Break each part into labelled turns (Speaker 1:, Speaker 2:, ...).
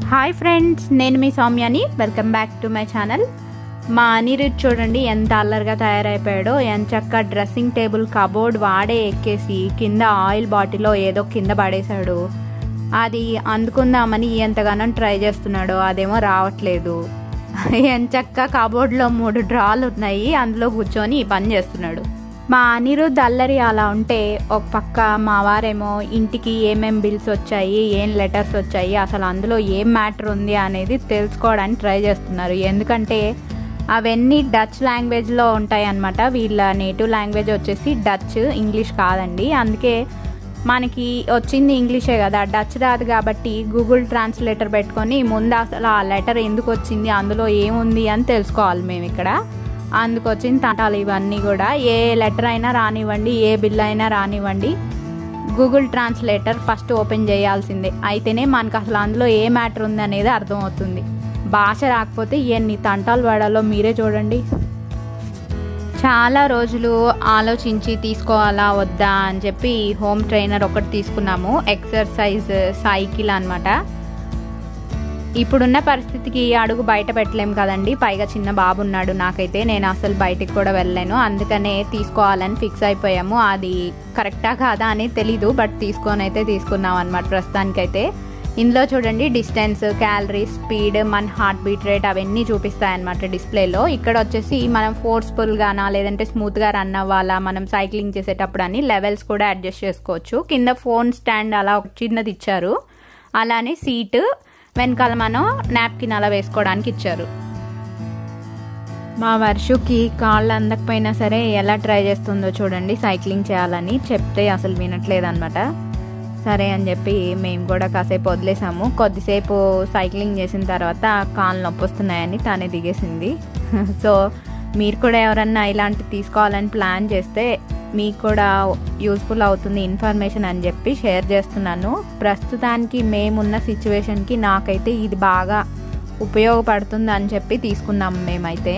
Speaker 1: hi friends నేను మీ సౌమ్యాని welcome back to my channel మా అనిరుద్ చూడండి ఎంత అల్లరిగా తయారైపోయాడో ఎంచక్క డ్రెస్సింగ్ టేబుల్ కబోర్డ్ వాడే ఎక్కేసి కింద ఆయిల్ బాటిల్లో ఏదో కింద పడేశాడు అది అందుకుందామని ఎంతగానో ట్రై చేస్తున్నాడు అదేమో రావట్లేదు ఎంచక్క కబోర్డ్లో మూడు డ్రాలు ఉన్నాయి అందులో కూర్చొని ఈ పని చేస్తున్నాడు మా అనిరుద్ అల్లరి అలా ఉంటే ఒక పక్క మా వారేమో ఇంటికి ఏమేం బిల్స్ వచ్చాయి ఏం లెటర్స్ వచ్చాయి అసలు అందులో ఏం మ్యాటర్ ఉంది అనేది తెలుసుకోవడానికి ట్రై చేస్తున్నారు ఎందుకంటే అవన్నీ డచ్ లాంగ్వేజ్లో ఉంటాయి అన్నమాట వీళ్ళ నేటివ్ లాంగ్వేజ్ వచ్చేసి డచ్ ఇంగ్లీష్ కాదండి అందుకే మనకి వచ్చింది ఇంగ్లీషే కదా డచ్ రాదు కాబట్టి గూగుల్ ట్రాన్స్లేటర్ పెట్టుకొని ముందు అసలు ఆ లెటర్ ఎందుకు వచ్చింది అందులో ఏముంది అని తెలుసుకోవాలి మేము ఇక్కడ అందుకు వచ్చిన తంటాలు ఇవన్నీ కూడా ఏ లెటర్ అయినా రానివ్వండి ఏ బిల్ అయినా రానివ్వండి గూగుల్ ట్రాన్స్లేటర్ ఫస్ట్ ఓపెన్ చేయాల్సిందే అయితేనే మనకు అసలు అందులో ఏ మ్యాటర్ ఉంది అనేది అర్థమవుతుంది భాష రాకపోతే ఎన్ని తంటాలు పడాలో మీరే చూడండి చాలా రోజులు ఆలోచించి తీసుకోవాలా వద్దా అని చెప్పి హోమ్ ట్రైనర్ ఒకటి తీసుకున్నాము ఎక్సర్సైజ్ సైకిల్ అనమాట ఇప్పుడున్న పరిస్థితికి అడుగు బయట పెట్టలేం కదండి పైగా చిన్న బాబు ఉన్నాడు నాకైతే నేను అసలు బయటికి కూడా వెళ్ళలేను అందుకనే తీసుకోవాలని ఫిక్స్ అయిపోయాము అది కరెక్టా కాదా అని తెలీదు బట్ తీసుకొని అయితే తీసుకున్నాం అనమాట ప్రస్తుతానికైతే ఇందులో చూడండి డిస్టెన్స్ క్యాలరీస్ స్పీడ్ మన హార్ట్ బీట్ రేట్ అవన్నీ చూపిస్తాయన్నమాట డిస్ప్లేలో ఇక్కడ వచ్చేసి మనం ఫోర్స్ఫుల్గానా లేదంటే స్మూత్గా రన్ అవ్వాలా మనం సైక్లింగ్ చేసేటప్పుడు అని లెవెల్స్ కూడా అడ్జస్ట్ చేసుకోవచ్చు కింద ఫోన్ స్టాండ్ అలా ఒక చిన్నది ఇచ్చారు అలానే సీటు వెనకాల మనం నాప్కిన్ అలా వేసుకోవడానికి ఇచ్చారు మా వర్షుకి కాళ్ళు అందకపోయినా సరే ఎలా ట్రై చేస్తుందో చూడండి సైక్లింగ్ చేయాలని చెప్తే అసలు వినట్లేదు అనమాట సరే అని చెప్పి మేము కూడా కాసేపు వదిలేసాము కొద్దిసేపు సైక్లింగ్ చేసిన తర్వాత కాళ్ళు నొప్పి వస్తున్నాయని తానే దిగేసింది సో మీరు కూడా ఎవరన్నా ఇలాంటి తీసుకోవాలని ప్లాన్ చేస్తే మీకు కూడా యూస్ఫుల్ అవుతుంది ఇన్ఫర్మేషన్ అని చెప్పి షేర్ చేస్తున్నాను ప్రస్తుతానికి మేమున్న సిచ్యువేషన్కి నాకైతే ఇది బాగా ఉపయోగపడుతుంది అని చెప్పి తీసుకున్నాము మేమైతే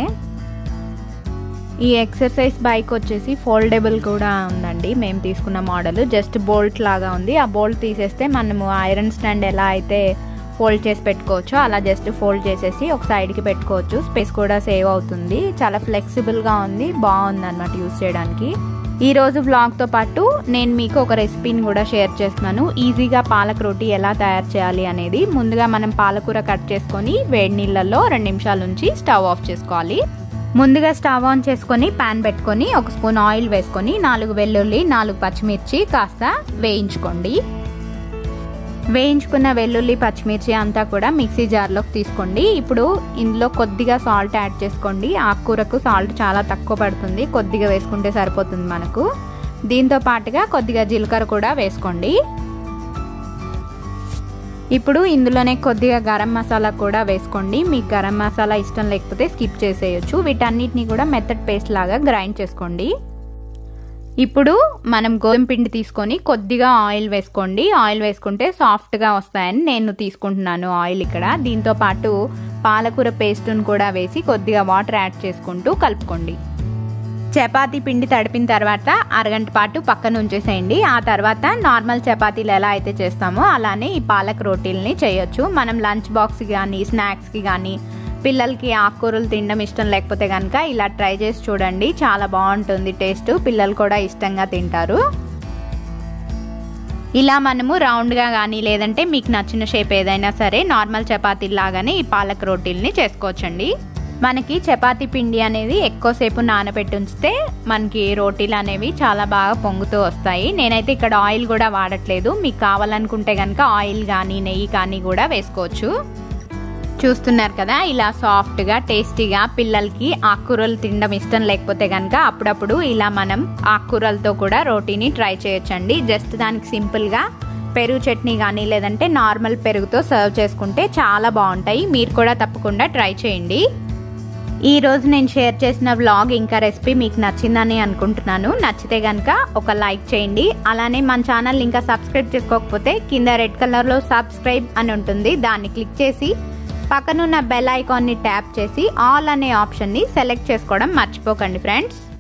Speaker 1: ఈ ఎక్సర్సైజ్ బైక్ వచ్చేసి ఫోల్డబుల్ కూడా ఉందండి మేము తీసుకున్న మోడల్ జస్ట్ బోల్ట్ లాగా ఉంది ఆ బోల్ట్ తీసేస్తే మనము ఐరన్ స్టాండ్ ఎలా అయితే ఫోల్డ్ చేసి పెట్టుకోవచ్చు అలా జస్ట్ ఫోల్డ్ చేసేసి ఒక సైడ్కి పెట్టుకోవచ్చు స్పేస్ కూడా సేవ్ అవుతుంది చాలా ఫ్లెక్సిబుల్గా ఉంది బాగుంది అనమాట యూస్ చేయడానికి ఈ రోజు వ్లాగ్తో పాటు నేను మీకు ఒక రెసిపీని కూడా షేర్ చేస్తున్నాను ఈజీగా పాలక రోటీ ఎలా తయారు చేయాలి అనేది ముందుగా మనం పాలకూర కట్ చేసుకొని వేడి నీళ్ళల్లో రెండు నిమిషాల నుంచి స్టవ్ ఆఫ్ చేసుకోవాలి ముందుగా స్టవ్ ఆన్ చేసుకొని పాన్ పెట్టుకొని ఒక స్పూన్ ఆయిల్ వేసుకొని నాలుగు వెల్లుల్లి నాలుగు పచ్చిమిర్చి కాస్త వేయించుకోండి వేయించుకున్న వెల్లుల్లి పచ్చిమిర్చి అంతా కూడా మిక్సీ జార్లోకి తీసుకోండి ఇప్పుడు ఇందులో కొద్దిగా సాల్ట్ యాడ్ చేసుకోండి ఆకుకూరకు సాల్ట్ చాలా తక్కువ పడుతుంది కొద్దిగా వేసుకుంటే సరిపోతుంది మనకు దీంతో పాటుగా కొద్దిగా జీలకర్ర కూడా వేసుకోండి ఇప్పుడు ఇందులోనే కొద్దిగా గరం మసాలా కూడా వేసుకోండి మీకు గరం మసాలా ఇష్టం లేకపోతే స్కిప్ చేసేయచ్చు వీటన్నిటిని కూడా మెత్తడ్ పేస్ట్ లాగా గ్రైండ్ చేసుకోండి ఇప్పుడు మనం గోధుమ పిండి తీసుకొని కొద్దిగా ఆయిల్ వేసుకోండి ఆయిల్ వేసుకుంటే సాఫ్ట్గా వస్తాయని నేను తీసుకుంటున్నాను ఆయిల్ ఇక్కడ దీంతో పాటు పాలకూర పేస్ట్ను కూడా వేసి కొద్దిగా వాటర్ యాడ్ చేసుకుంటూ కలుపుకోండి చపాతీ పిండి తడిపిన తర్వాత అరగంట పాటు పక్కన ఉంచేసేయండి ఆ తర్వాత నార్మల్ చపాతీలు ఎలా అయితే చేస్తామో అలానే ఈ పాలక్ రోటీల్ని చేయొచ్చు మనం లంచ్ బాక్స్ కానీ స్నాక్స్కి కానీ పిల్లలకి ఆకుకూరలు తినడం ఇష్టం లేకపోతే కనుక ఇలా ట్రై చేసి చూడండి చాలా బాగుంటుంది టేస్ట్ పిల్లలు కూడా ఇష్టంగా తింటారు ఇలా మనము రౌండ్గా కానీ లేదంటే మీకు నచ్చిన షేప్ ఏదైనా సరే నార్మల్ చపాతీలు లాగానే ఈ పాలక్ రోటీల్ని చేసుకోవచ్చండి మనకి చపాతీ పిండి అనేది ఎక్కువసేపు నానబెట్టి ఉంచితే మనకి రోటీలు అనేవి చాలా బాగా పొంగుతూ వస్తాయి నేనైతే ఇక్కడ ఆయిల్ కూడా వాడట్లేదు మీకు కావాలనుకుంటే కనుక ఆయిల్ కానీ నెయ్యి కానీ కూడా వేసుకోవచ్చు చూస్తున్నారు కదా ఇలా సాఫ్ట్గా టేస్టీగా పిల్లలకి ఆకుకూరలు తినడం ఇష్టం లేకపోతే కనుక అప్పుడప్పుడు ఇలా మనం ఆకుకూరలతో కూడా రోటీని ట్రై చేయొచ్చండి జస్ట్ దానికి సింపుల్గా పెరుగు చట్నీ కానీ లేదంటే నార్మల్ పెరుగుతో సర్వ్ చేసుకుంటే చాలా బాగుంటాయి మీరు కూడా తప్పకుండా ట్రై చేయండి ఈ రోజు నేను షేర్ చేసిన వ్లాగ్ ఇంకా రెసిపీ మీకు నచ్చిందని అనుకుంటున్నాను నచ్చితే కనుక ఒక లైక్ చేయండి అలానే మన ఛానల్ ఇంకా సబ్స్క్రైబ్ చేసుకోకపోతే కింద రెడ్ కలర్లో సబ్స్క్రైబ్ అని ఉంటుంది దాన్ని క్లిక్ చేసి పక్కనున్న బెల్ ఐకాన్ని ట్యాప్ చేసి ఆల్ అనే ఆప్షన్ని సెలెక్ట్ చేసుకోవడం మర్చిపోకండి ఫ్రెండ్స్